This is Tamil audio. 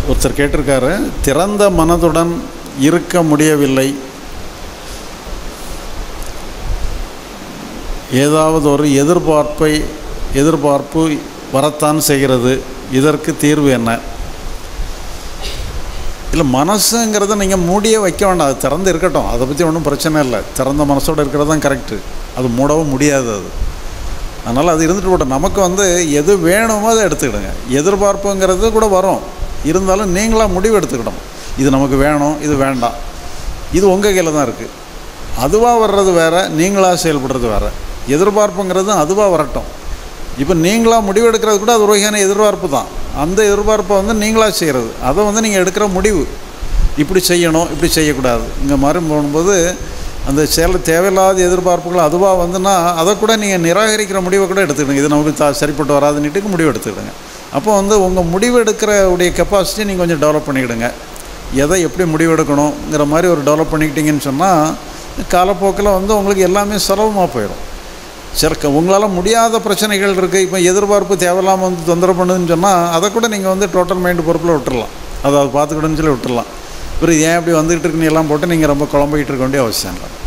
ஒருத்தர் கேட்டிருக்காரு திறந்த மனதுடன் இருக்க முடியவில்லை ஏதாவது ஒரு எதிர்பார்ப்பை எதிர்பார்ப்பு வரத்தான் செய்கிறது இதற்கு தீர்வு என்ன இல்லை மனசுங்கிறத நீங்கள் மூடியே வைக்க வேண்டாம் அது திறந்து இருக்கட்டும் அதை பற்றி ஒன்றும் பிரச்சனை இல்லை திறந்த மனசோடு இருக்கிறது தான் கரெக்டு அது மூடவும் முடியாது அது அதனால் அது இருந்துட்டு போட்டோம் நமக்கு வந்து எது வேணுமோ அதை எடுத்துக்கிடுங்க எதிர்பார்ப்புங்கிறது கூட வரும் இருந்தாலும் நீங்களாக முடிவு எடுத்துக்கிடணும் இது நமக்கு வேணும் இது வேண்டாம் இது உங்கள் கையில் தான் இருக்குது அதுவாக வர்றது வேறு நீங்களாக செயல்படுறது வேறு எதிர்பார்ப்புங்கிறது அதுவாக வரட்டும் இப்போ நீங்களாக முடிவு எடுக்கிறது கூட அது ஒரு வகையான எதிர்பார்ப்பு தான் அந்த எதிர்பார்ப்பை வந்து நீங்களாக செய்கிறது அதை வந்து நீங்கள் எடுக்கிற முடிவு இப்படி செய்யணும் இப்படி செய்யக்கூடாது இங்கே மாதிரி போகும்போது அந்த செயல் தேவையில்லாத எதிர்பார்ப்புகள் அதுவாக வந்துன்னா அதை கூட நீங்கள் நிராகரிக்கிற முடிவை கூட எடுத்துக்கிடுங்க இது நமக்கு தா சரிப்பட்டு வராதுன்னுட்டு முடிவு எடுத்துக்கிடுங்க அப்போ வந்து உங்கள் முடிவு எடுக்கிற உடைய கெப்பாசிட்டி நீங்கள் கொஞ்சம் டெவலப் பண்ணிக்கிடுங்க எதை எப்படி முடிவு எடுக்கணுங்கிற மாதிரி ஒரு டெவலப் பண்ணிக்கிட்டீங்கன்னு சொன்னால் காலப்போக்கில் வந்து உங்களுக்கு எல்லாமே சுலபமாக போயிடும் சரி க- உங்களால் முடியாத பிரச்சனைகள் இருக்குது இப்போ எதிர்பார்ப்பு தேவையில்லாமல் வந்து தொந்தரவு பண்ணுதுன்னு சொன்னால் அதை கூட நீங்கள் வந்து டோட்டல் மைண்டு பொறுப்பில் விட்டுறலாம் அதை அதை பார்த்துக்கிடுன்னு சொல்லி விட்டுறலாம் இவர் ஏன் இப்படி வந்துக்கிட்டு இருக்குன்னு எல்லாம் போட்டு நீங்கள் ரொம்ப குழம்பிக்கிட்டு இருக்க வேண்டிய அவசியம் இல்லை